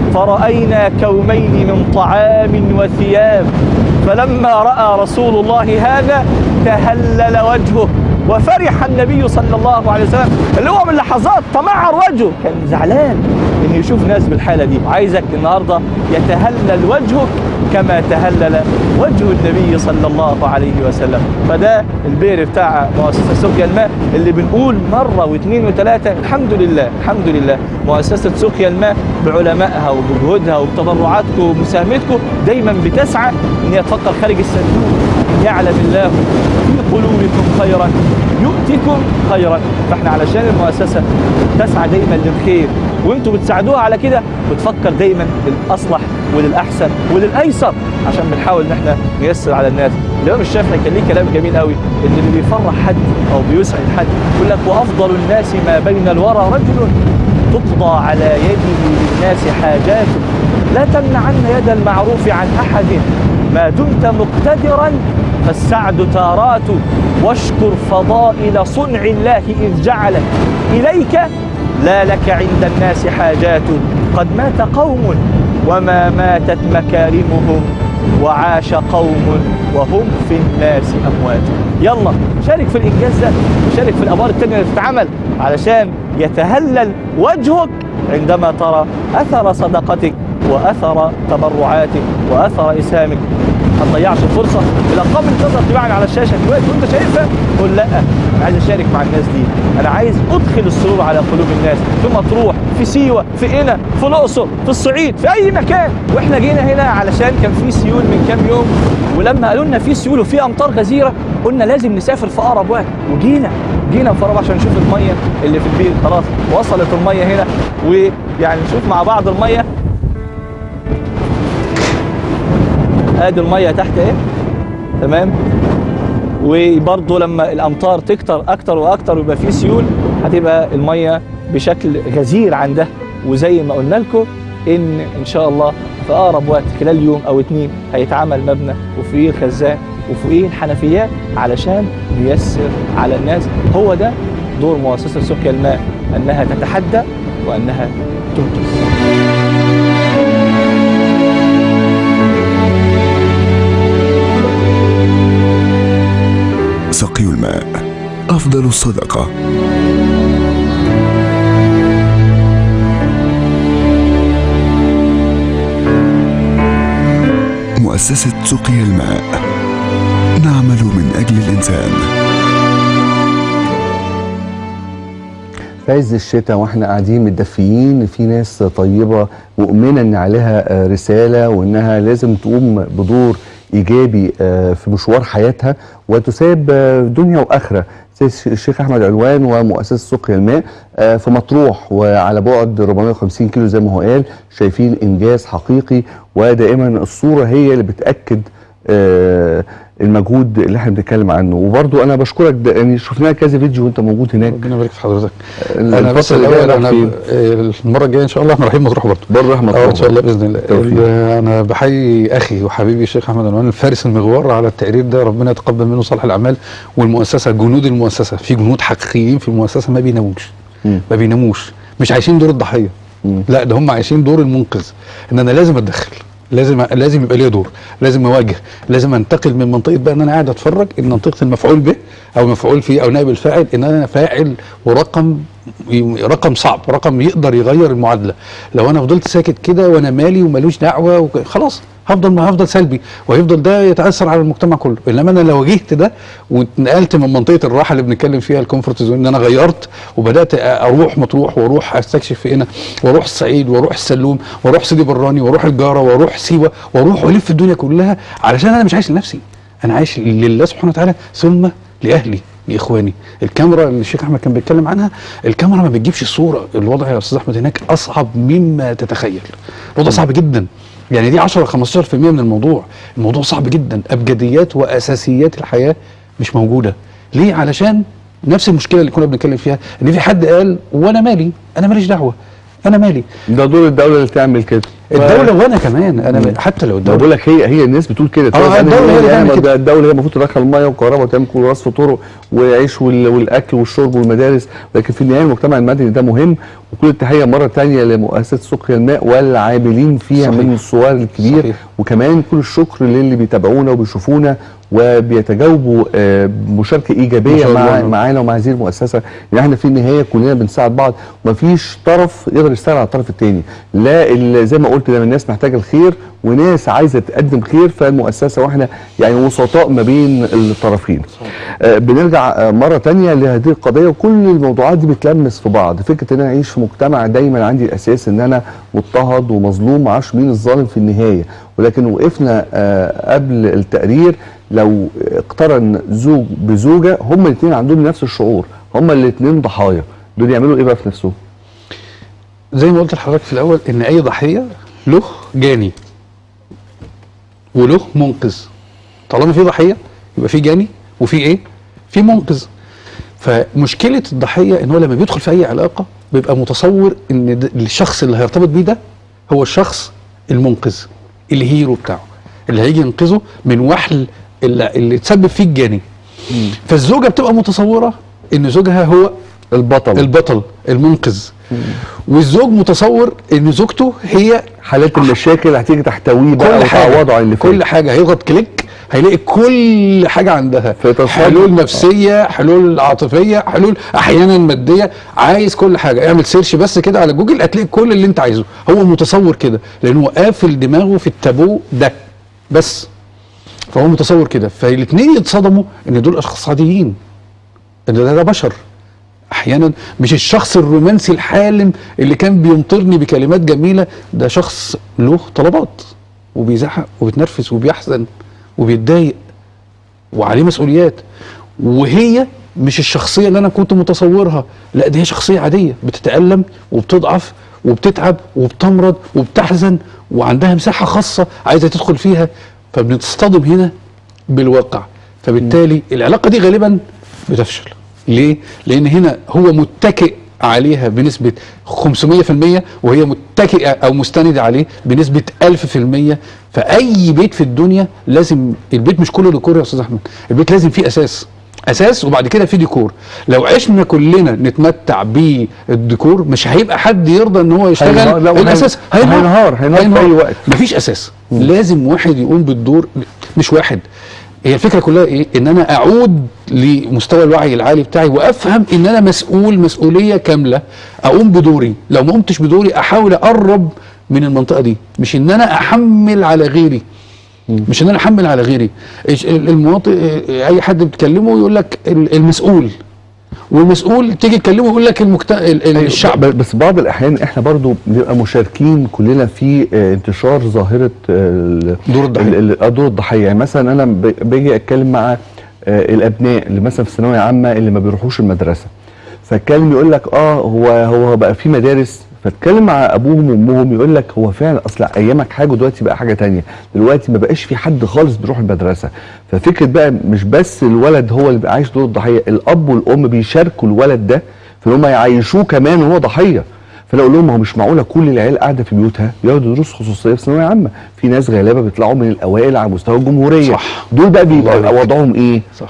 فرأينا كومين من طعام وثياب فلما رأى رسول الله هذا تهلل وجهه وفرح النبي صلى الله عليه وسلم اللي هو من لحظات تمعر وجهه كان زعلان ان يشوف ناس بالحاله دي وعايزك النهارده يتهلل وجهك كما تهلل وجه النبي صلى الله عليه وسلم فده البئر بتاع مؤسسه سقيا الماء اللي بنقول مره واثنين وثلاثه الحمد لله الحمد لله مؤسسه سقيا الماء بعلمائها وبجهودها وبتبرعاتكم ومساهمتكم دايما بتسعى ان هي تفكر خارج الصندوق ان يعلم الله في قلوبكم خيرا يؤتكم خيرا فاحنا علشان المؤسسه تسعى دايما للخير وانتوا بتساعدوها على كده بتفكر دايما للاصلح وللاحسن وللايسر عشان بنحاول ان احنا نيسر على الناس الامام الشافعي كان ليه كلام جميل قوي ان اللي بيفرح حد او بيسعد حد يقول لك وافضل الناس ما بين الورى رجل تقضى على يده للناس حاجات لا تمنعن يد المعروف عن احد ما دمت مقتدرا فالسعد تارات واشكر فضائل صنع الله اذ جعلك اليك لا لك عند الناس حاجات قد مات قوم وما ماتت مكارمهم وعاش قوم وهم في الناس اموات يلا شارك في الانجاز ده وشارك في الابار التانية اللي بتتعمل علشان يتهلل وجهك عندما ترى اثر صدقتك واثر تبرعاتك واثر اسهامك ما تضيعش الفرصه الارقام اللي تقدر تباعنا على الشاشه دلوقتي وانت شايفها قول لا انا عايز اشارك مع الناس دي انا عايز ادخل السرور على قلوب الناس في مطروح في سيوه في قنا في الاقصر في الصعيد في اي مكان واحنا جينا هنا علشان كان في سيول من كام يوم ولما قالوا لنا في سيول وفي امطار غزيره قلنا لازم نسافر في اقرب وقت وجينا جينا في عشان نشوف الميه اللي في البير خلاص وصلت الميه هنا ويعني نشوف مع بعض الميه ادي الميه تحت اهي تمام وبرضه لما الامطار تكتر اكتر واكتر ويبقى في سيول هتبقى الميه بشكل غزير عن ده وزي ما قلنا لكم ان ان شاء الله في اقرب وقت خلال يوم او اتنين هيتعمل مبنى وفوقيه الخزان وفوقيه الحنفيات علشان نيسر على الناس هو ده دور مؤسسه سقيا الماء انها تتحدى وانها تنقذ سقي الماء أفضل الصدقة مؤسسة سقي الماء نعمل من أجل الإنسان في عز الشتاء واحنا قاعدين متدفيين في ناس طيبه مؤمنه ان عليها آه، رساله وانها لازم تقوم بدور ايجابي آه، في مشوار حياتها وتساب آه، دنيا واخره زي الش- الشيخ احمد علوان ومؤسسه سقيا الماء آه، في مطروح وعلى بعد 450 كيلو زي ما هو قال شايفين انجاز حقيقي ودائما الصوره هي اللي بتاكد آه، المجهود اللي احنا بنتكلم عنه وبرضو انا بشكرك ده يعني شفنا كذا فيديو وانت موجود هناك ربنا يبارك في حضرتك الفترة انا بس اللي جاية الاول رايح انا فين؟ آه، المره الجايه ان شاء الله احنا رايحين مطروح برضه برضه احمد اه ان شاء الله باذن الله توفيق. ال- انا بحيي اخي وحبيبي الشيخ احمد عنوان الفارس المغوار على التقرير ده ربنا يتقبل منه صالح الاعمال والمؤسسه جنود المؤسسه في جنود حقيقيين في المؤسسه ما بيناموش مم. ما بيناموش مش عايشين دور الضحيه مم. لا ده هم عايشين دور المنقذ ان انا لازم اتدخل لازم لازم يبقى ليا دور لازم اواجه لازم انتقل من منطقه بقى ان انا قاعد اتفرج ان منطقه المفعول به او مفعول فيه او نائب الفاعل ان انا فاعل ورقم رقم صعب رقم يقدر يغير المعادله لو انا فضلت ساكت كده وانا مالي ومالوش دعوه وك- خلاص هفضل ما هفضل سلبي وهيفضل ده يتاثر على المجتمع كله انما انا لو واجهت ده واتنقلت من منطقه الراحه اللي بنتكلم فيها الكومفورت زون ان انا غيرت وبدات اروح مطروح واروح استكشف في هنا واروح الصعيد واروح السلوم واروح سيدي براني واروح الجاره واروح سيوه واروح والف الدنيا كلها علشان انا مش عايش لنفسي انا عايش لله سبحانه وتعالى ثم لاهلي لاخواني الكاميرا اللي الشيخ احمد كان بيتكلم عنها الكاميرا ما بتجيبش الصوره الوضع يا استاذ احمد هناك اصعب مما تتخيل الوضع صعب جدا يعني دي 10 15% من الموضوع الموضوع صعب جدا ابجديات واساسيات الحياه مش موجوده ليه علشان نفس المشكله اللي كنا بنتكلم فيها ان في حد قال وانا مالي انا ماليش دعوه انا مالي ده دور الدوله اللي تعمل كده الدوله وانا كمان انا حتى لو ما الدوله بقول لك هي هي الناس بتقول كده تقول آه، أنا الدولة هي اللي يعني تعمل كده. ده الدوله هي المفروض تدخل ميه وكهرباء وتعمل كل رصف طرق وعيش وال- والاكل والشرب والمدارس لكن في النهايه المجتمع المدني ده مهم وكل التحيه مره تانية لمؤسسه سقيا الماء والعاملين فيها صحيح. من الصغار الكبير صحيح. وكمان كل الشكر للي بيتابعونا وبيشوفونا وبيتجاوبوا آه، بمشاركه ما ايجابيه شاء مع الله. معانا ومع هذه المؤسسه يعني احنا في النهايه كلنا بنساعد بعض ومفيش طرف يقدر يستغنى عن الطرف الثاني لا ال- زي ما قلت ده الناس محتاجه الخير وناس عايزه تقدم خير فالمؤسسه واحنا يعني وسطاء ما بين الطرفين آه بنرجع آه مره تانية لهذه القضيه وكل الموضوعات دي بتلمس في بعض فكره ان انا اعيش في مجتمع دايما عندي الاساس ان انا مضطهد ومظلوم معرفش مين الظالم في النهايه ولكن وقفنا آه قبل التقرير لو اقترن زوج بزوجه هما الاثنين عندهم نفس الشعور هما الاثنين ضحايا دول يعملوا ايه بقى في نفسهم زي ما قلت لحضرتك في الاول ان اي ضحيه له جاني وله منقذ طالما في ضحيه يبقى في جاني وفي ايه في منقذ فمشكله الضحيه ان هو لما بيدخل في اي علاقه بيبقى متصور ان ده- الشخص اللي هيرتبط بيه ده هو الشخص المنقذ الهيرو بتاعه اللي هيجي ينقذه من وحل اللي, اللي تسبب فيه الجاني فالزوجه بتبقى متصوره ان زوجها هو البطل البطل المنقذ والزوج متصور ان زوجته هي حالات المشاكل هتيجي تحتويه بقى كل حاجه وتعوضه عن اللي فات كل حاجه هيضغط كليك هيلاقي كل حاجه عندها فيتصدم. حلول نفسيه حلول عاطفيه حلول احيانا ماديه عايز كل حاجه اعمل سيرش بس كده على جوجل هتلاقي كل اللي انت عايزه هو متصور كده لان هو قافل دماغه في التابو ده بس فهو متصور كده فالاثنين يتصدموا ان دول اشخاص عاديين ان ده, ده بشر احيانا مش الشخص الرومانسي الحالم اللي كان بيمطرني بكلمات جميله ده شخص له طلبات وبيزعق وبيتنرفز وبيحزن وبيتضايق وعليه مسؤوليات وهي مش الشخصيه اللي انا كنت متصورها لا دي هي شخصيه عاديه بتتالم وبتضعف وبتتعب وبتمرض وبتحزن وعندها مساحه خاصه عايزه تدخل فيها فبنتصطدم هنا بالواقع فبالتالي العلاقه دي غالبا بتفشل ليه؟ لان هنا هو متكئ عليها بنسبة 500% وهي متكئة أو مستندة عليه بنسبة 1000% فأي بيت في الدنيا لازم البيت مش كله ديكور يا أستاذ أحمد البيت لازم فيه أساس أساس وبعد كده فيه ديكور لو عشنا كلنا نتمتع بالديكور مش هيبقى حد يرضى ان هو يشتغل هينهار. لا، وهي- الاساس هينهار. هينهار في أي وقت. مفيش اساس لازم واحد يقوم بالدور مش واحد هي الفكره كلها ايه ان انا اعود لمستوى الوعي العالي بتاعي وافهم ان انا مسؤول مسؤوليه كامله اقوم بدوري لو ما قمتش بدوري احاول اقرب من المنطقه دي مش ان انا احمل على غيري مش ان انا احمل على غيري إيش- المواطن اي حد بتكلمه يقول لك ال- المسؤول والمسؤول تيجي تكلمه يقول لك المكت... ال- ال- الشعب ب- بس بعض الاحيان احنا برضو بنبقى مشاركين كلنا في آه، انتشار ظاهره آه، ال- دور الضحية. ال- ال- آه، دور الضحيه يعني مثلا انا ب- باجي اتكلم مع آه، الابناء اللي مثلا في ثانويه عامه اللي ما بيروحوش المدرسه فاتكلم يقول لك اه هو هو بقى في مدارس فتكلم مع ابوهم وامهم يقول لك هو فعلا اصل ايامك حاجه ودلوقتي بقى حاجه تانية دلوقتي ما بقاش في حد خالص بيروح المدرسه ففكره بقى مش بس الولد هو اللي بقى عايش دور الضحيه الاب والام بيشاركوا الولد ده في ان هم يعيشوه كمان وهو ضحيه فانا اقول لهم ما هو مش معقوله كل العيال قاعده في بيوتها ياخدوا دروس خصوصيه في ثانويه عامه في ناس غالبا بيطلعوا من الاوائل على مستوى الجمهوريه صح. دول بقى الله بيبقى عليك. وضعهم ايه صح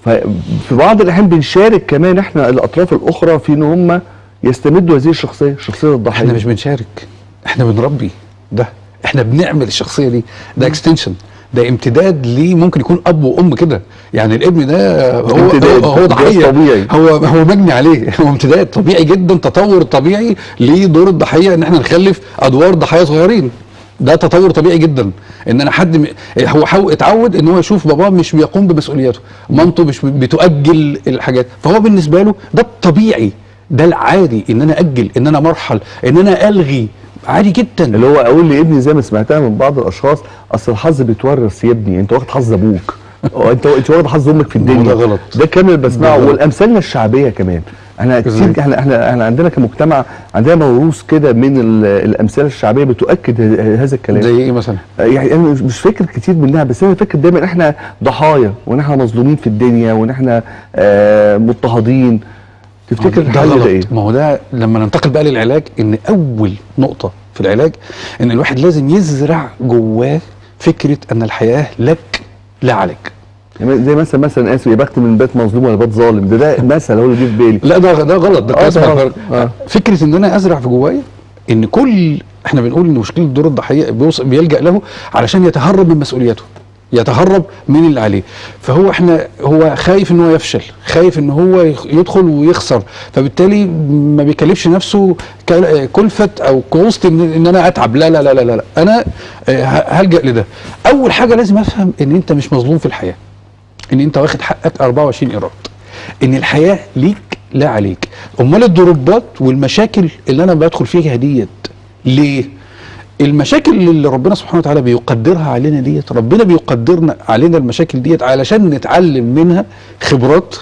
ففي بعض الاحيان بنشارك كمان احنا الاطراف الاخرى في ان هم يستمدوا هذه الشخصيه شخصيه الضحيه احنا مش بنشارك احنا بنربي ده احنا بنعمل الشخصيه دي ده اكستنشن ده امتداد ليه ممكن يكون اب وام كده يعني الابن ده هو امتداد. هو, هو ده ضحيه طبيعي. هو هو مجني عليه هو امتداد طبيعي جدا تطور طبيعي لدور الضحيه ان احنا نخلف ادوار ضحايا صغيرين ده تطور طبيعي جدا ان انا حد م... هو حاول اتعود ان هو يشوف باباه مش بيقوم بمسؤولياته مامته مش بتؤجل الحاجات فهو بالنسبه له ده الطبيعي ده العادي ان انا اجل ان انا مرحل ان انا الغي عادي جدا اللي هو اقول لابني زي ما سمعتها من بعض الاشخاص اصل الحظ بيتورث يا ابني انت واخد حظ ابوك أو انت انت واخد حظ امك في الدنيا وده غلط. ده كامل اللي بسمعه ده غلط. والامثال الشعبيه كمان احنا كتير إزاي؟ احنا احنا احنا عندنا كمجتمع عندنا موروث كده من ال- الامثال الشعبيه بتؤكد ه- هذا الكلام زي ايه مثلا يعني انا مش مش فاكر كتير منها بس انا فاكر دايما احنا ضحايا وان احنا مظلومين في الدنيا وان احنا آه مضطهدين تفتكر ده الحل غلط ده ايه؟ ما هو ده لما ننتقل بقى للعلاج ان اول نقطه في العلاج ان الواحد لازم يزرع جواه فكره ان الحياه لك لا عليك يعني زي مثلا مثلا اسف يا بخت من بيت مظلوم ولا بيت ظالم ده ده مثل هو اللي جه في بالي لا ده ده غلط ده آه، اسمع ده غلط. غلط. آه. فكره ان انا ازرع في جوايا ان كل احنا بنقول ان مشكله دور الضحيه بيوص- بيلجا له علشان يتهرب من مسؤولياته يتهرب من اللي عليه فهو احنا هو خايف ان هو يفشل خايف ان هو يخ- يدخل ويخسر فبالتالي ما بيكلفش نفسه كل- كلفه او كوست ان, ان انا اتعب لا لا لا لا لا, لا. انا آه، ه- هلجا لده اول حاجه لازم افهم ان انت مش مظلوم في الحياه ان انت واخد حقك 24 ايراد ان الحياه ليك لا عليك امال الضربات والمشاكل اللي انا بدخل فيها ديت ليه المشاكل اللي ربنا سبحانه وتعالى بيقدرها علينا ديت ربنا بيقدرنا علينا المشاكل ديت علشان نتعلم منها خبرات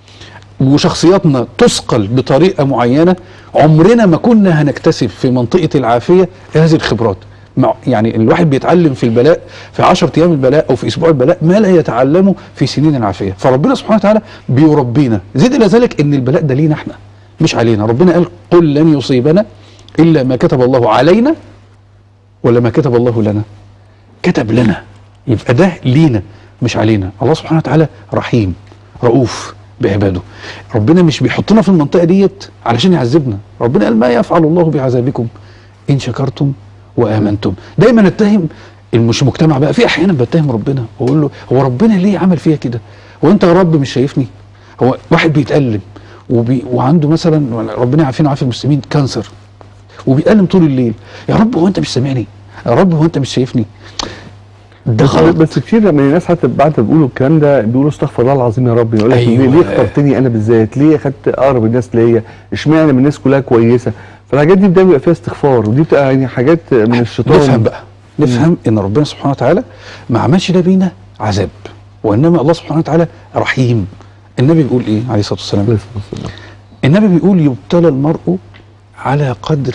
وشخصياتنا تثقل بطريقه معينه عمرنا ما كنا هنكتسب في منطقه العافيه هذه الخبرات مع يعني الواحد بيتعلم في البلاء في 10 ايام البلاء او في اسبوع البلاء ما لا يتعلمه في سنين العافيه فربنا سبحانه وتعالى بيربينا زيد الى ذلك ان البلاء ده لينا احنا مش علينا ربنا قال قل لن يصيبنا الا ما كتب الله علينا ولا ما كتب الله لنا كتب لنا يبقى ده لينا مش علينا الله سبحانه وتعالى رحيم رؤوف بعباده ربنا مش بيحطنا في المنطقه ديت علشان يعذبنا ربنا قال ما يفعل الله بعذابكم ان شكرتم وامنتم دايما اتهم مش مجتمع بقى في احيانا بتهم ربنا واقول له هو ربنا ليه عمل فيا كده هو انت يا رب مش شايفني هو واحد بيتألم وبي وعنده مثلا ربنا يعافينا ويعافي المسلمين كانسر وبيألم طول الليل يا رب هو انت مش سامعني يا رب هو انت مش شايفني ده بس, غلط بس كتير من الناس حتى بعد ما بيقولوا الكلام ده بيقولوا استغفر الله العظيم يا رب يقول لك أيوة. ليه, ليه اخترتني انا بالذات؟ ليه اخدت اقرب الناس ليا؟ اشمعنى من الناس كلها كويسه؟ فالحاجات دي دايما بيبقى فيها استغفار ودي بتبقى يعني حاجات من الشيطان نفهم بقى نفهم ان ربنا سبحانه وتعالى ما عملش ده بينا عذاب وانما الله سبحانه وتعالى رحيم النبي بيقول ايه عليه الصلاه والسلام الله يسلمك. النبي بيقول يبتلى المرء على قدر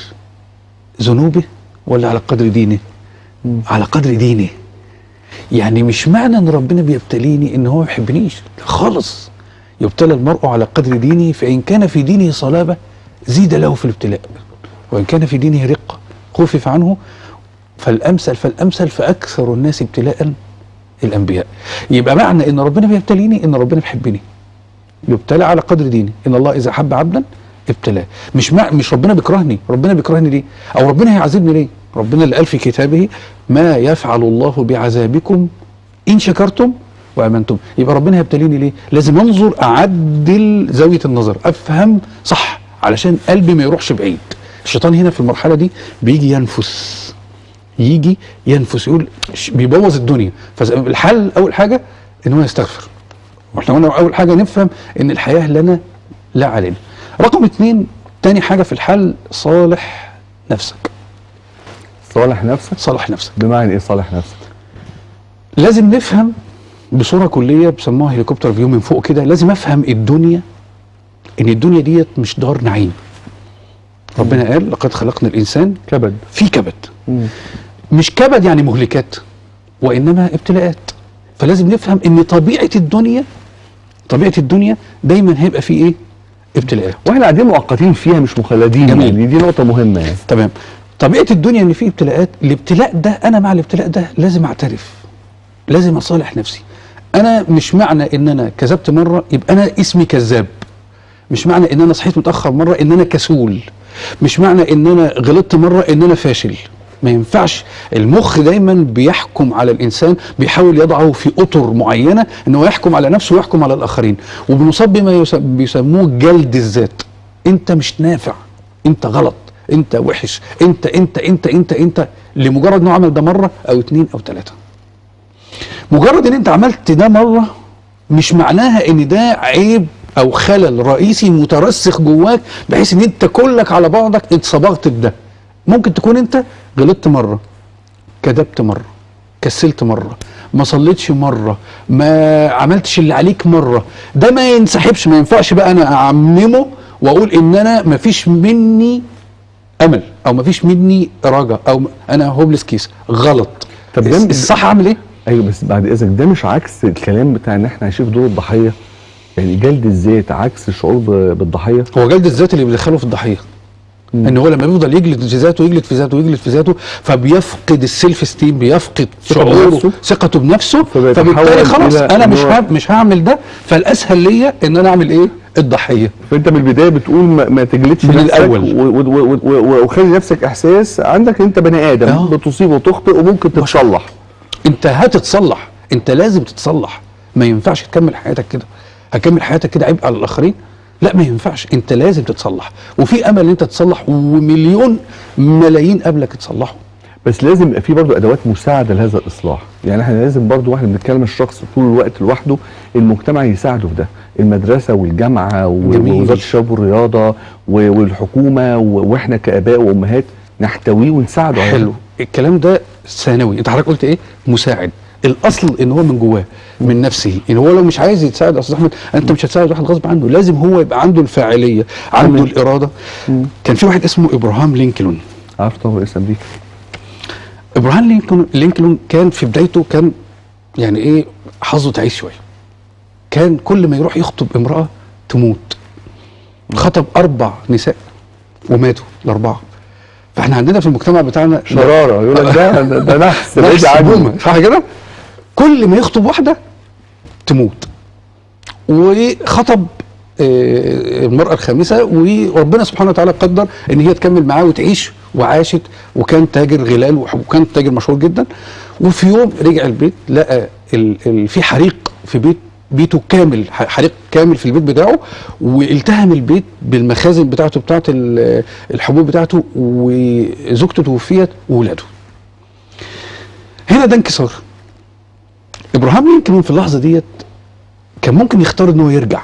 ذنوبه ولا على قدر دينه على قدر دينه يعني مش معنى ان ربنا بيبتليني ان هو ما يحبنيش لا خالص يبتلى المرء على قدر دينه فان كان في دينه صلابه زيد له في الابتلاء وان كان في دينه رقه خفف عنه فالامثل فالامثل فاكثر الناس ابتلاء الانبياء يبقى معنى ان ربنا بيبتليني ان ربنا بيحبني يبتلى على قدر دينه ان الله اذا حب عبدا ابتلاه مش مع مش ربنا بيكرهني ربنا بيكرهني ليه او ربنا هيعذبني ليه ربنا اللي قال في كتابه ما يفعل الله بعذابكم ان شكرتم وامنتم يبقى ربنا هيبتليني ليه لازم انظر اعدل زاويه النظر افهم صح علشان قلبي ما يروحش بعيد الشيطان هنا في المرحله دي بيجي ينفس يجي ينفس يقول ش- بيبوظ الدنيا فالحل اول حاجه ان هو يستغفر واحنا قلنا اول حاجه نفهم ان الحياه لنا لا علينا رقم اتنين تاني حاجه في الحل صالح نفسك صالح نفسك صالح نفسك بمعنى ايه صالح نفسك؟ لازم نفهم بصوره كليه بيسموها هليكوبتر فيو من فوق كده لازم افهم الدنيا ان الدنيا ديت مش دار نعيم ربنا قال لقد خلقنا الانسان كبد في كبد مم. مش كبد يعني مهلكات وانما ابتلاءات فلازم نفهم ان طبيعه الدنيا طبيعه الدنيا دايما هيبقى فيه ايه ابتلاءات واحنا قاعدين مؤقتين فيها مش مخلدين جميل. يعني دي نقطه مهمه يعني تمام طبيعه الدنيا ان في ابتلاءات الابتلاء ده انا مع الابتلاء ده لازم اعترف لازم اصالح نفسي انا مش معنى ان انا كذبت مره يبقى انا اسمي كذاب مش معنى ان انا صحيت متاخر مره ان انا كسول مش معنى ان انا غلطت مره ان انا فاشل ما ينفعش المخ دايما بيحكم على الانسان بيحاول يضعه في اطر معينه ان هو يحكم على نفسه ويحكم على الاخرين وبنصاب بما يس- بيسموه جلد الذات انت مش نافع انت غلط انت وحش انت انت انت انت انت لمجرد انه عمل ده مره او اتنين او تلاته مجرد ان انت عملت ده مره مش معناها ان ده عيب او خلل رئيسي مترسخ جواك بحيث ان انت كلك على بعضك اتصبغت بده ممكن تكون انت غلطت مره كذبت مره كسلت مره ما صليتش مره ما عملتش اللي عليك مره ده ما ينسحبش ما ينفعش بقى انا اعممه واقول ان انا ما فيش مني امل او ما فيش مني رجا او انا هوبلس كيس غلط طب ده- الصح اعمل ايه ايوه بس بعد اذنك ده مش عكس الكلام بتاع ان احنا عايشين في دور الضحيه يعني جلد الذات عكس الشعور ب- بالضحيه هو جلد الذات اللي بيدخله في الضحيه ان هو لما بيفضل يجلد في ذاته يجلد في ذاته يجلد في ذاته فبيفقد السيلف ستيم بيفقد ثقة شعوره بنفسه. ثقته بنفسه فبيتحول فبالتالي خلاص إلى انا إن مش هو- ها مش هعمل ده فالاسهل ليا ان انا اعمل ايه الضحيه فانت من البدايه بتقول ما, ما تجلدش من نفسك الأول. و- و- و- و- وخلي نفسك احساس عندك انت بني ادم آه. بتصيب وتخطئ وممكن تتصلح انت هتتصلح انت لازم تتصلح ما ينفعش تكمل حياتك كده هكمل حياتك كده عبء على الاخرين لا ما ينفعش انت لازم تتصلح وفي امل ان انت تصلح ومليون ملايين قبلك تصلحوا بس لازم يبقى في برضه ادوات مساعده لهذا الاصلاح يعني احنا لازم برضه واحنا بنتكلم الشخص طول الوقت لوحده المجتمع يساعده في ده المدرسه والجامعه و- جميل. ووزاره الشباب والرياضه و- والحكومه و- واحنا كاباء وامهات نحتويه ونساعده على حلو الكلام ده ثانوي انت حضرتك قلت ايه مساعد الاصل ان هو من جواه من نفسه ان هو لو مش عايز يتساعد يا استاذ احمد انت مش هتساعد واحد غصب عنه لازم هو يبقى عنده الفاعليه عنده تمام. الاراده كان في واحد اسمه ابراهام لينكولن عارف طبعا رئيس امريكا ابراهام لينكولن لينكولن كان في بدايته كان يعني ايه حظه تعيس شويه كان كل ما يروح يخطب امراه تموت خطب اربع نساء وماتوا الاربعه فاحنا عندنا في المجتمع بتاعنا شراره يقول لك ده ده- ده نحس بعيد نفس عني بومة صح كده كل ما يخطب واحده تموت وخطب آه، المرأة الخامسة وربنا سبحانه وتعالى قدر ان هي تكمل معاه وتعيش وعاشت وكان تاجر غلال وح- وكان تاجر مشهور جدا وفي يوم رجع البيت لقى ال ال في حريق في بيت بيته كامل ح- حريق كامل في البيت بتاعه والتهم البيت بالمخازن بتاعته بتاعت ال- الحبوب بتاعته وزوجته توفيت وولاده هنا ده انكسار ابراهام لينكولن في اللحظه ديت كان ممكن يختار ان هو يرجع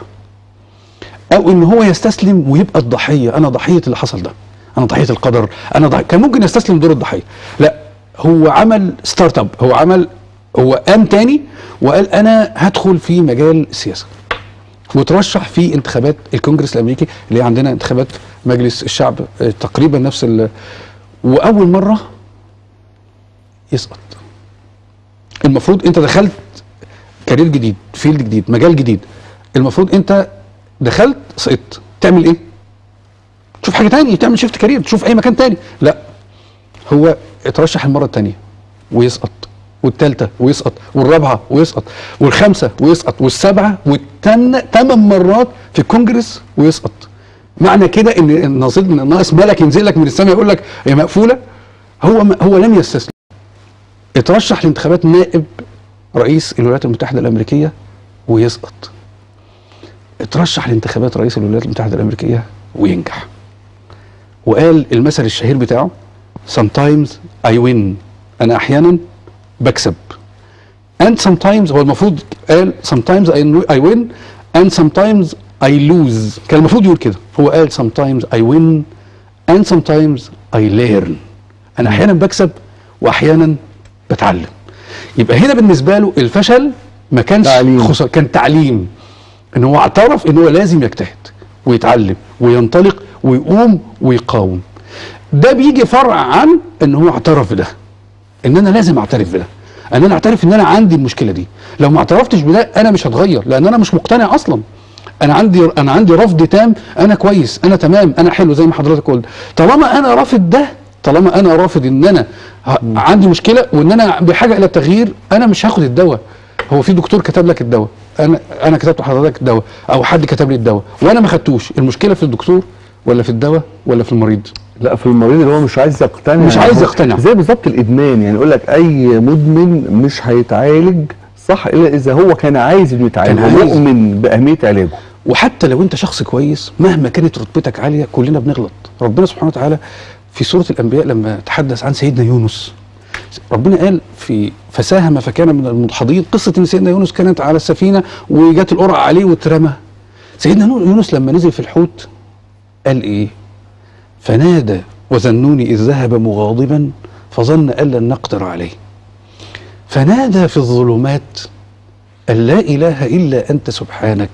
او ان هو يستسلم ويبقى الضحيه انا ضحيه اللي حصل ده انا ضحيه القدر انا ضحية. كان ممكن يستسلم دور الضحيه لا هو عمل ستارت اب هو عمل هو قام تاني وقال انا هدخل في مجال السياسه وترشح في انتخابات الكونجرس الامريكي اللي هي عندنا انتخابات مجلس الشعب آه، تقريبا نفس ال واول مره يسقط المفروض انت دخلت كارير جديد فيلد جديد مجال جديد المفروض انت دخلت سقطت تعمل ايه تشوف حاجه تانية تعمل شيفت كارير تشوف اي مكان تاني لا هو اترشح المره التانية ويسقط والثالثه ويسقط والرابعه ويسقط والخامسه ويسقط والسابعه والثامنه ثمان مرات في الكونجرس ويسقط معنى كده ان الناقص ناقص ملك ينزل لك من السماء يقول لك هي مقفوله هو هو لم يستسلم اترشح لانتخابات نائب رئيس الولايات المتحده الامريكيه ويسقط اترشح لانتخابات رئيس الولايات المتحده الامريكيه وينجح وقال المثل الشهير بتاعه sometimes I win انا احيانا بكسب and sometimes هو المفروض قال sometimes I, I win and sometimes I lose كان المفروض يقول كده هو قال sometimes I win and sometimes I learn انا احيانا بكسب واحيانا بتعلم يبقى هنا بالنسبه له الفشل ما كانش تعليم. خسارة كان تعليم ان هو اعترف ان هو لازم يجتهد ويتعلم وينطلق ويقوم ويقاوم ده بيجي فرع عن ان هو اعترف بده ان انا لازم اعترف بده ان انا اعترف ان انا عندي المشكله دي لو ما اعترفتش بده انا مش هتغير لان انا مش مقتنع اصلا انا عندي انا عندي رفض تام انا كويس انا تمام انا حلو زي ما حضرتك قلت طالما انا رافض ده طالما انا رافض ان انا ه- عندي مشكله وان انا بحاجه الى التغيير انا مش هاخد الدواء هو في دكتور كتب لك الدواء انا انا كتبت لحضرتك الدواء او حد كتب لي الدواء وانا ما خدتوش المشكله في الدكتور ولا في الدواء ولا في المريض لا في المريض اللي هو مش عايز يقتنع مش عايز هو يقتنع. زي بالظبط الادمان يعني يقول لك اي مدمن مش هيتعالج صح الا اذا هو كان عايز انه يتعالج كان عايز. ومؤمن باهميه علاجه وحتى لو انت شخص كويس مهما كانت رتبتك عاليه كلنا بنغلط ربنا سبحانه وتعالى في سوره الانبياء لما تحدث عن سيدنا يونس ربنا قال في فساهم فكان من المدحضين قصه ان سيدنا يونس كانت على السفينه وجت القرعه عليه واترمى سيدنا نو- يونس لما نزل في الحوت قال ايه فنادى وذنوني اذ ذهب مغاضبا فظن ان لن نقدر عليه فنادى في الظلمات أن لا إله إلا أنت سبحانك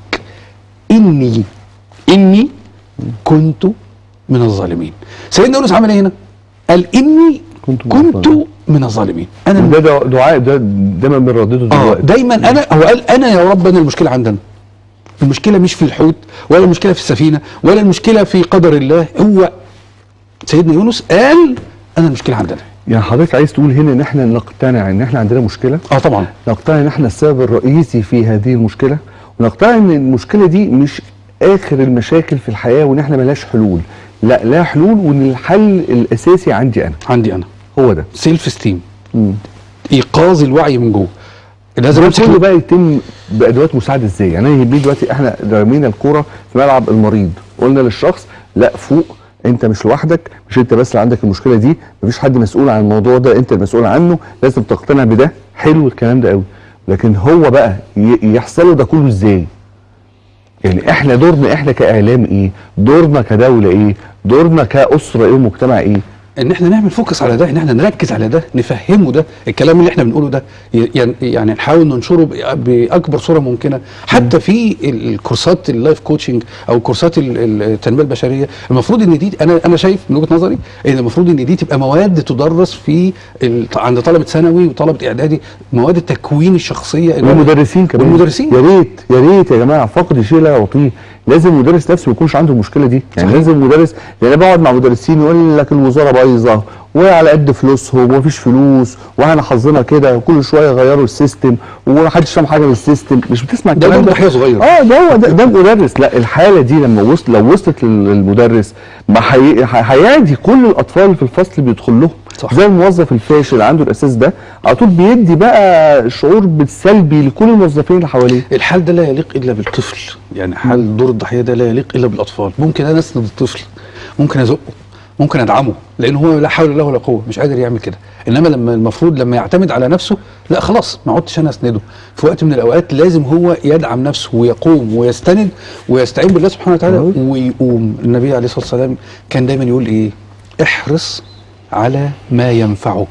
إني إني كنت من الظالمين سيدنا يونس عمل إيه هنا؟ قال إني كنت من كنت الظالمين. من الظالمين أنا وده دع- دعاء ده دايما بنردده آه دلوقتي دايما أنا هو قال أنا يا رب أنا المشكلة عندنا المشكلة مش في الحوت ولا المشكلة في السفينة ولا المشكلة في قدر الله هو سيدنا يونس قال أنا المشكلة عندنا يعني حضرتك عايز تقول هنا ان احنا نقتنع ان احنا عندنا مشكله اه طبعا نقتنع ان احنا السبب الرئيسي في هذه المشكله ونقتنع ان المشكله دي مش اخر المشاكل في الحياه وان احنا ملهاش حلول لا لا حلول وان الحل الاساسي عندي انا عندي أنا هو ده سيلف ستيم مم. ايقاظ الوعي من جوه لازم ده امسك كله بقى يتم بادوات مساعده ازاي يعني انا يهمني دلوقتي احنا رمينا الكوره في ملعب المريض قلنا للشخص لا فوق انت مش لوحدك مش انت بس اللي عندك المشكله دي مفيش حد مسؤول عن الموضوع ده انت المسؤول عنه لازم تقتنع بده حلو الكلام ده قوي لكن هو بقى ي- يحصل له ده كله ازاي يعني احنا دورنا احنا كاعلام ايه دورنا كدوله ايه دورنا كاسره ايه ومجتمع ايه ان احنا نعمل فوكس على ده ان احنا نركز على ده نفهمه ده الكلام اللي احنا بنقوله ده ي- يعني يعني نحاول ننشره ب- باكبر صوره ممكنه حتى في ال- الكورسات اللايف كوتشنج او كورسات ال- ال- التنميه البشريه المفروض ان دي انا انا شايف من وجهه نظري ان المفروض ان دي تبقى مواد تدرس في ال- عند طلبه ثانوي وطلبه اعدادي مواد التكوين الشخصيه إن- والمدرسين كمان والمدرسين يا ريت يا ريت يا جماعه فقد شيء لا يعطيه لازم المدرس نفسه ما يكونش عنده المشكله دي يعني صحيح. لازم المدرس يعني انا بقعد مع مدرسين يقول لك الوزاره بايظه وعلى قد فلوسهم ومفيش فلوس واحنا حظنا كده وكل شويه يغيروا السيستم ومحدش فاهم حاجه من السيستم مش بتسمع ده الكلام برضه حاجة صغيرة. اه ده هو ده, ده المدرس لا الحاله دي لما وصل لو وصلت لل- للمدرس ما هي- هيعدي كل الاطفال في الفصل بيدخل لهم صح. زي الموظف الفاشل عنده الاساس ده على طول بيدي بقى شعور بالسلبي لكل الموظفين اللي حواليه الحال ده لا يليق الا بالطفل يعني حال دور الضحيه ده لا يليق الا بالاطفال ممكن انا اسند الطفل ممكن ازقه ممكن ادعمه لان هو لا حول له ولا قوه مش قادر يعمل كده انما لما المفروض لما يعتمد على نفسه لا خلاص ما عدتش انا اسنده في وقت من الاوقات لازم هو يدعم نفسه ويقوم ويستند ويستعين بالله سبحانه وتعالى ويقوم النبي عليه الصلاه والسلام كان دايما يقول ايه احرص على ما ينفعك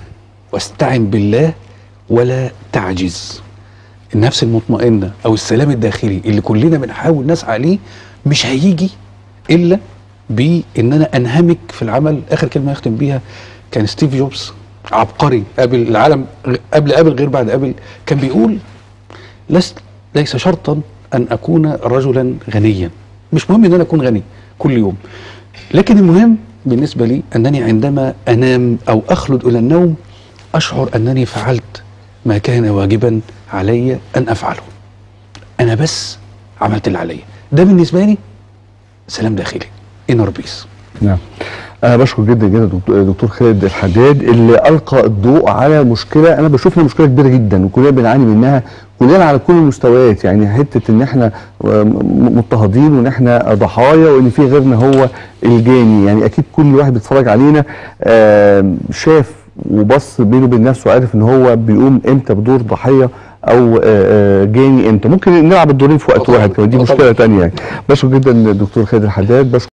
واستعن بالله ولا تعجز النفس المطمئنه او السلام الداخلي اللي كلنا بنحاول نسعى ليه مش هيجي الا بان انا انهمك في العمل اخر كلمه يختم بيها كان ستيف جوبز عبقري قبل العالم قبل ابل غير بعد ابل كان بيقول لست ليس شرطا ان اكون رجلا غنيا مش مهم ان انا اكون غني كل يوم لكن المهم بالنسبه لي انني عندما انام او اخلد الى النوم اشعر انني فعلت ما كان واجبا علي ان افعله انا بس عملت اللي عليا ده بالنسبه لي سلام داخلي انر بيس نعم انا بشكر جدا جدا دكتور- دكتور خالد الحداد اللي القى الضوء على مشكله انا بشوف انها مشكله كبيره جدا وكلنا بنعاني منها كلنا على كل المستويات يعني حته ان احنا آه، م- مضطهدين وان احنا ضحايا وان في غيرنا هو الجاني يعني اكيد كل واحد بيتفرج علينا آه، شاف وبص بينه وبين نفسه عارف ان هو بيقوم امتى بدور ضحيه او آه، آه، جاني امتى ممكن نلعب الدورين في وقت طبعاً. واحد كمان دي طبعاً. مشكله تانية يعني بشكر جدا الدكتور خالد الحداد بشكر